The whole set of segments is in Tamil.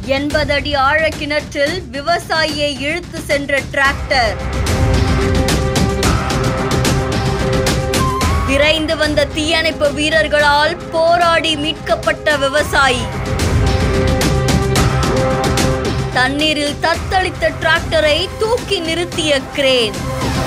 எண்பது அடி ஆழ கிணற்றில் விவசாயியை இழுத்து சென்ற டிராக்டர் விரைந்து வந்த தீயணைப்பு வீரர்களால் போராடி மீட்கப்பட்ட விவசாயி தண்ணீரில் தத்தளித்த டிராக்டரை தூக்கி நிறுத்திய கிரேன்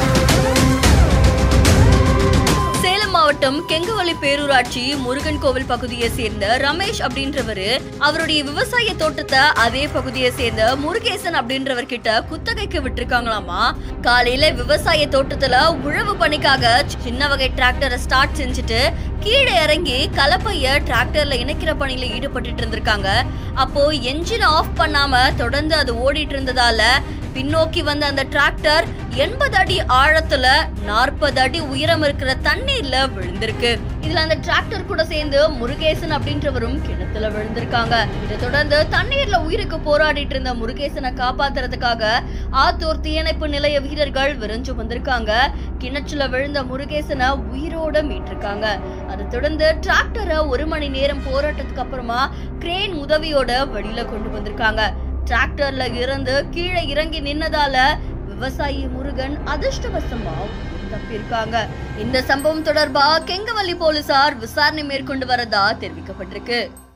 சேலம் மாவட்டம் கெங்கவல்லி பேரூராட்சி முருகன் கோவில் பகுதியை சேர்ந்த ரமேஷ் அப்படின்றவரு அவருடைய விவசாய தோட்டத்தை அதே பகுதியை சேர்ந்த முருகேசன் அப்படின்றவர் கிட்ட குத்தகைக்கு விட்டிருக்காங்களாமா காலையில விவசாய தோட்டத்துல உழவு பணிக்காக சின்ன வகை டிராக்டரை ஸ்டார்ட் செஞ்சுட்டு கீழே இறங்கி கலப்பைய டிராக்டர்ல இணைக்கிற பணியில ஈடுபட்டுட்டு இருந்திருக்காங்க அப்போ என்ஜின் ஆஃப் பண்ணாம தொடர்ந்து அது ஓடிட்டு இருந்ததால பின்னோக்கி வந்த அந்த டிராக்டர் எண்பது அடி ஆழத்துல நாற்பது அடி உயரம் இருக்கிற தண்ணீர்ல விழுந்திருக்கு இதுல அந்த டிராக்டர் கூட சேர்ந்து முருகேசன் அப்படின்றவரும் கிணத்துல விழுந்திருக்காங்க இதை தொடர்ந்து தண்ணீர்ல உயிருக்கு போராடிட்டு இருந்த முருகேசனை காப்பாத்துறதுக்காக ஆத்தூர் தீயணைப்பு நிலைய வீரர்கள் விரைஞ்சு வந்திருக்காங்க கிணற்றுல விழுந்த முருகேசனை உயிரோட மீட்டிருக்காங்க அதை தொடர்ந்து டிராக்டரை ஒரு மணி நேரம் போராட்டத்துக்கு அப்புறமா கிரேன் உதவியோட வெளியில கொண்டு வந்திருக்காங்க டிராக்டர்ல இருந்து கீழே இறங்கி நின்னதால விவசாயி முருகன் அதிர்ஷ்டவசமா உயிர் தப்பியிருக்காங்க இந்த சம்பவம் தொடர்பா கெங்கவல்லி போலீசார் விசாரணை மேற்கொண்டு வரதா தெரிவிக்கப்பட்டிருக்கு